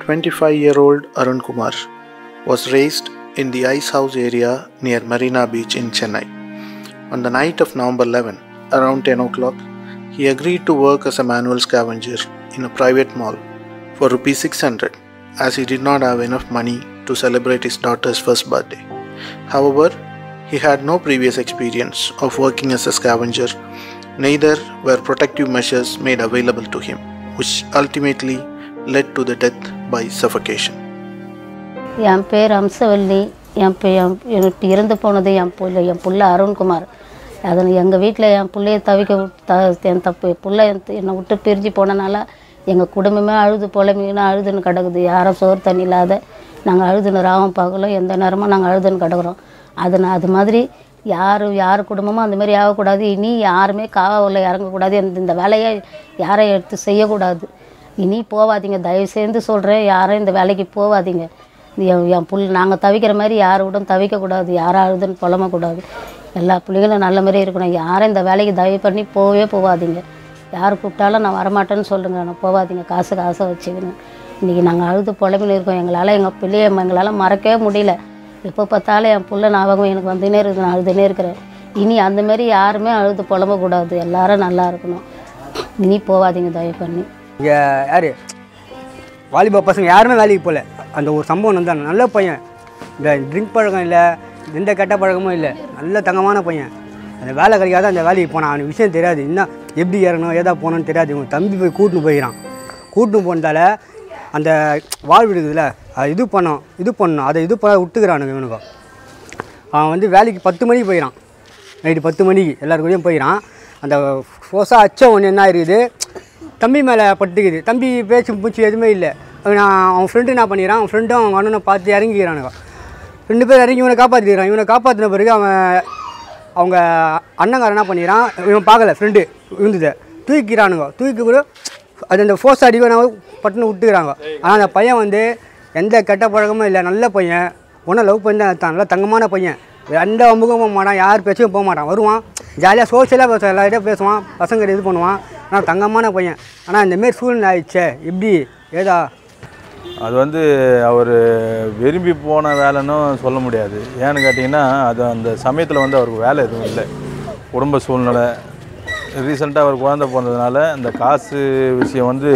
25 year old Arun Kumar was raised in the ice house area near Marina Beach in Chennai. On the night of November 11, around 10 o'clock, he agreed to work as a manual scavenger in a private mall for rupees 600 as he did not have enough money to celebrate his daughter's first birthday. However, he had no previous experience of working as a scavenger, neither were protective measures made available to him, which ultimately led to the death by suffocation. என் பேர் அம்சவல்லி என் பே என் எனக்கு இறந்து போனது என் புள்ள என் புள்ள அருண்குமார் அதை எங்கள் வீட்டில் என் பிள்ளைய தவிக்க விட்டு- த என் தப்பு புள்ள என்- என்னை விட்டு பிரிஞ்சு போனனால எங்கள் குடும்பமே அழுது புலம்பின்னு அழுதுன்னு கிடக்குது யாரும் சோறு தண்ணி இல்லாத நாங்கள் அழுதுன்னு ராவம் பார்க்கல எந்த நேரமும் நாங்கள் அழுதுன்னு கிடக்குறோம் அது நான் அது மாதிரி யார் யார் குடும்பமும் அந்த மாதிரி ஆகக்கூடாது இனி யாருமே காவலில் இறங்கக்கூடாது இந்த இந்த வேலையை யாரையும் எடுத்து செய்யக்கூடாது இனி போகாதீங்க தயவு செய்து சொல்கிறேன் யாரும் இந்த வேலைக்கு போகாதீங்க என் என் புல் நாங்கள் தவிக்கிற மாதிரி யாரோடும் தவிக்கக்கூடாது யாரும் அழுதுன்னு புலம்பக்கூடாது எல்லா பிள்ளைங்களும் நல்ல மாதிரி இருக்கணும் யாரும் இந்த வேலைக்கு தயவு பண்ணி போகவே போகாதீங்க யார் கூப்பிட்டாலும் நான் வரமாட்டேன்னு சொல்லுங்க நான் போகாதீங்க காசு காசை வச்சுக்கணும் இன்றைக்கி நாங்கள் அழுது புலம்பின்னு இருக்கோம் எங்களால் எங்கள் பிள்ளைய எங்களால் மறக்கவே முடியல எப்போ பார்த்தாலும் என் புள்ள ஞாபகம் எனக்கு வந்துனே இருக்குது நான் அழுதுனே இருக்கிறேன் இனி அந்த மாதிரி யாருமே அழுது புலம்பக்கூடாது எல்லாரும் நல்லா இருக்கணும் இனி போகாதீங்க தயவு பண்ணி இங்கே யார் வாலிபா பசங்க யாருமே வேலைக்கு போகல அந்த ஒரு சம்பவம் வந்தாங்க நல்ல பையன் இந்த ட்ரிங்க் பழக்கம் இல்லை எந்த கெட்ட பழக்கமும் இல்லை நல்ல தங்கமான பையன் அந்த வேலை கிடைக்காத அந்த வேலைக்கு போனான் அவனுக்கு விஷயம் தெரியாது இன்னும் எப்படி இறங்கணும் ஏதா போகணும்னு தெரியாது இவன் தம்பி போய் கூட்டின்னு போயிடறான் கூட்டின்னு போனதால அந்த வாழ்வு இருக்குதுல்ல அது இது பண்ணோம் இது பண்ணணும் அதை இது பண்ண விட்டுக்கிறானுங்க இவனுக்கும் அவன் வந்து வேலைக்கு பத்து மணிக்கு போயிடான் நைட்டு பத்து மணிக்கு எல்லாரு கூடயும் போயிடான் அந்த ஃபோர்ஸாக அச்ச ஒன்று என்ன இருக்குது தம்பி மேலே பட்டுக்குது தம்பி பேச்சு பூச்சி எதுவுமே இல்லை அவன் அவன் ஃப்ரெண்டு என்ன பண்ணிடுறான் அவன் ஃப்ரெண்டும் அவன் அண்ணனை பார்த்து இறங்கிக்கிறானுங்க ரெண்டு பேர் இறங்கி இவனை காப்பாற்றிக்கிறான் இவனை காப்பாற்றின பிறகு அவன் அவங்க அண்ணங்காரன் என்ன பண்ணிடுறான் இவன் பார்க்கல ஃப்ரெண்டு விழுந்ததை தூக்கிக்கிறானுங்க தூக்கி கூட அது அந்த ஃபோர்ஸ் அடிவனை பட்டுன்னு விட்டுக்கிறாங்க ஆனால் அந்த பையன் வந்து எந்த கெட்ட பழக்கமும் இல்லை நல்ல பையன் ஒன்றும் லவ் பண்ணி தான் எடுத்தான் நல்ல தங்கமான பையன் எந்த அமுகம் போக மாட்டான் யார் பேச்சும் போக மாட்டான் வருவான் ஜாலியாக சோசியலாக பேசுவான் எல்லார்கிட்டையும் பேசுவான் பசங்க இது பண்ணுவான் ஆனால் தங்கமான பையன் ஆனால் இந்தமாரி சூழ்நிலை ஆயிடுச்சே எப்படி ஏதா அது வந்து அவர் விரும்பி போன வேலைன்னும் சொல்ல முடியாது ஏன்னு கேட்டிங்கன்னா அது அந்த சமயத்தில் வந்து அவருக்கு வேலை எதுவும் இல்லை குடும்ப சூழ்நிலை ரீசெண்டாக அவர் குழந்தை பிறந்ததுனால இந்த காசு விஷயம் வந்து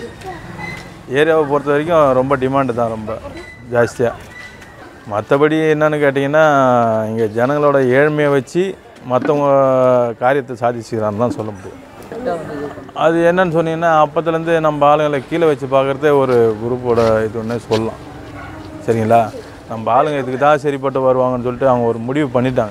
ஏரியாவை பொறுத்த வரைக்கும் ரொம்ப டிமாண்டு தான் ரொம்ப ஜாஸ்தியாக மற்றபடி என்னன்னு கேட்டிங்கன்னா இங்கே ஜனங்களோட ஏழ்மையை வச்சு மற்றவங்க காரியத்தை சாதிச்சுக்கிறான்னு தான் சொல்ல முடியும் அது என்னன்னு சொன்னீங்கன்னா அப்பத்துலேருந்து நம்ம ஆளுங்களை கீழே வச்சு பார்க்குறதே ஒரு குரூப்போட இது ஒன்றே சொல்லலாம் சரிங்களா நம்ம ஆளுங்க இதுக்கு தான் சரிப்பட்டு வருவாங்கன்னு சொல்லிட்டு அவங்க ஒரு முடிவு பண்ணிட்டாங்க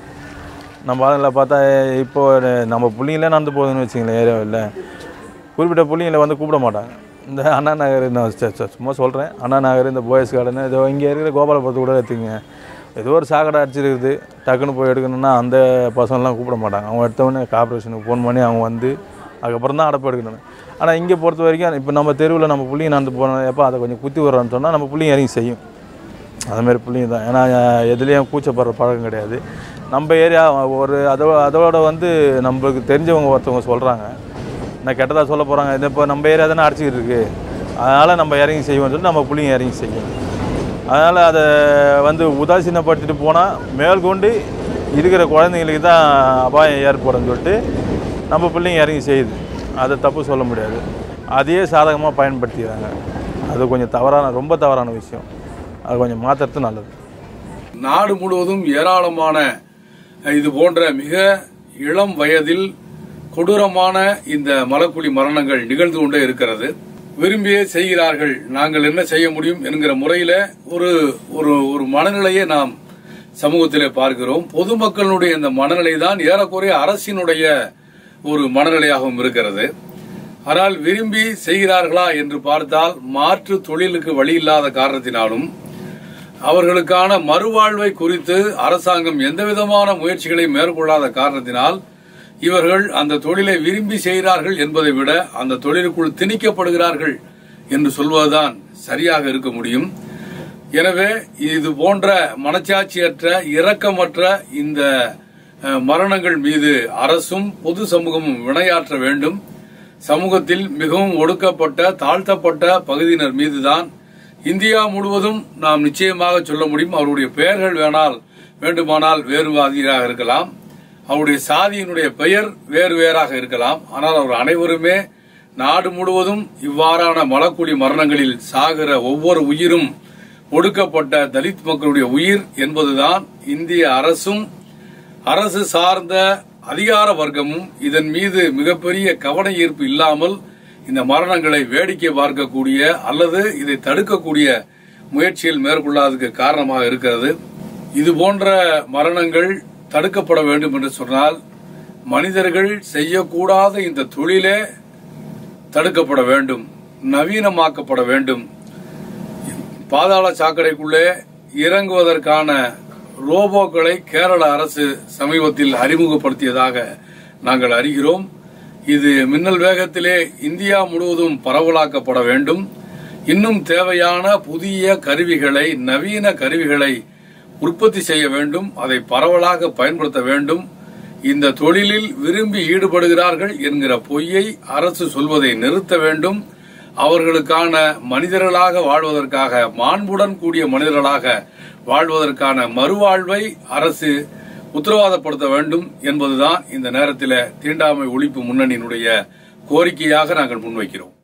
நம்ம ஆளுங்களை பார்த்தா இப்போ நம்ம பிள்ளைங்களே நடந்து போகுதுன்னு வச்சுங்களேன் ஏரியாவில் குறிப்பிட்ட பிள்ளைங்களை வந்து கூப்பிட மாட்டாங்க இந்த அண்ணா நகர் நான் ச- ச- சும்மா சொல்கிறேன் அண்ணா நகர் இந்த போயஸ் கார்டன் இதோ இங்கே இருக்கிற கோபாலபுரத்து கூட எடுத்துங்க ஏதோ ஒரு சாக்கடை அடிச்சிருக்குது டக்குன்னு போய் எடுக்கணும்னா அந்த பசங்கள்லாம் கூப்பிட மாட்டாங்க அவங்க எடுத்தவொடனே கார்பரேஷனுக்கு ஃபோன் பண்ணி அவங்க வந்து அதுக்கப்புறம் தான் அடப்பு எடுக்கணும் ஆனால் இங்கே பொறுத்த வரைக்கும் இப்போ நம்ம தெருவில் நம்ம பிள்ளைங்க நடந்து போனோம் எப்போ அதை கொஞ்சம் குத்தி விட்றோன்னு சொன்னால் நம்ம பிள்ளைங்க இறங்கி செய்யும் அதுமாரி பிள்ளைங்க தான் ஏன்னா அஹ், எதுலேயும் கூச்சப்படுற பழக்கம் கிடையாது நம்ம ஏரியா ஒரு அதோ அதோட வந்து நம்மளுக்கு தெரிஞ்சவங்க ஒருத்தவங்க சொல்கிறாங்க நான் கெட்டதாக சொல்ல போகிறாங்க இது இப்போ நம்ம ஏரியா தானே அடிச்சிக்கிட்டு இருக்கு அதனால் நம்ம இறங்கி செய்வோம்னு சொல்லி நம்ம பிள்ளைங்க இறங்கி செய்யும் அதனால் அதை வந்து உதாசீனப்படுத்திட்டு போனால் மேற்கொண்டு இருக்கிற குழந்தைங்களுக்கு தான் அபாயம் ஏற்படும்னு சொல்லிட்டு நம்ம பிள்ளைங்க இறங்கி செய்யுது அதை தப்பு சொல்ல முடியாது அதையே சாதகமாக பயன்படுத்திக்கிறாங்க அது கொஞ்சம் தவறான ரொம்ப தவறான விஷயம் அது கொஞ்சம் மாற்றுறது நல்லது நாடு முழுவதும் ஏராளமான இது போன்ற மிக இளம் வயதில் கொடூரமான இந்த மலக்குழி மரணங்கள் நிகழ்ந்து கொண்டே இருக்கிறது விரும்பியே செய்கிறார்கள் நாங்கள் என்ன செய்ய முடியும் என்கிற முறையில ஒரு ஒரு ஒரு மனநிலையை நாம் சமூகத்திலே பார்க்கிறோம் பொதுமக்களுடைய இந்த மனநிலை தான் ஏறக்குறைய அரசினுடைய ஒரு மனநிலையாகவும் இருக்கிறது ஆனால் விரும்பி செய்கிறார்களா என்று பார்த்தால் மாற்று தொழிலுக்கு வழி இல்லாத காரணத்தினாலும் அவர்களுக்கான மறுவாழ்வை குறித்து அரசாங்கம் எந்தவிதமான முயற்சிகளை மேற்கொள்ளாத காரணத்தினால் இவர்கள் அந்த தொழிலை விரும்பி செய்கிறார்கள் என்பதை விட அந்த தொழிலுக்குள் திணிக்கப்படுகிறார்கள் என்று சொல்வதுதான் சரியாக இருக்க முடியும் எனவே இது போன்ற மனச்சாட்சியற்ற இரக்கமற்ற இந்த அஹ், மரணங்கள் மீது அரசும் பொது சமூகமும் வினையாற்ற வேண்டும் சமூகத்தில் மிகவும் ஒடுக்கப்பட்ட தாழ்த்தப்பட்ட பகுதியினர் மீதுதான் இந்தியா முழுவதும் நாம் நிச்சயமாக சொல்ல முடியும் அவருடைய பெயர்கள் வேணால் வேண்டுமானால் வேறுவாதியாக இருக்கலாம் அவருடைய சாதியினுடைய பெயர் வேறு வேறாக இருக்கலாம் ஆனால் அவர் அனைவருமே நாடு முழுவதும் இவ்வாறான மலக்குடி மரணங்களில் சாகிற ஒவ்வொரு உயிரும் ஒடுக்கப்பட்ட தலித் மக்களுடைய உயிர் என்பதுதான் இந்திய அரசும் அரசு சார்ந்த அதிகார வர்க்கமும் இதன் மீது மிகப்பெரிய கவன ஈர்ப்பு இல்லாமல் இந்த மரணங்களை வேடிக்கை பார்க்கக்கூடிய அல்லது இதை தடுக்கக்கூடிய முயற்சியில் மேற்கொள்ளாததுக்கு காரணமாக இருக்கிறது இது போன்ற மரணங்கள் தடுக்கப்பட வேண்டும் என்று சொன்னால் மனிதர்கள் செய்யக்கூடாத இந்த தொழிலே தடுக்கப்பட வேண்டும் நவீனமாக்கப்பட வேண்டும் பாதாள சாக்கடைக்குள்ளே இறங்குவதற்கான ரோபோக்களை கேரள அரசு சமீபத்தில் அறிமுகப்படுத்தியதாக நாங்கள் அறிகிறோம் இது மின்னல் வேகத்திலே இந்தியா முழுவதும் பரவலாக்கப்பட வேண்டும் இன்னும் தேவையான புதிய கருவிகளை நவீன கருவிகளை உற்பத்தி செய்ய வேண்டும் அதை பரவலாக பயன்படுத்த வேண்டும் இந்த தொழிலில் விரும்பி ஈடுபடுகிறார்கள் என்கிற பொய்யை அரசு சொல்வதை நிறுத்த வேண்டும் அவர்களுக்கான மனிதர்களாக வாழ்வதற்காக மாண்புடன் கூடிய மனிதர்களாக வாழ்வதற்கான மறுவாழ்வை அரசு உத்தரவாதப்படுத்த வேண்டும் என்பதுதான் இந்த நேரத்தில் தீண்டாமை ஒழிப்பு முன்னணியினுடைய கோரிக்கையாக நாங்கள் முன்வைக்கிறோம்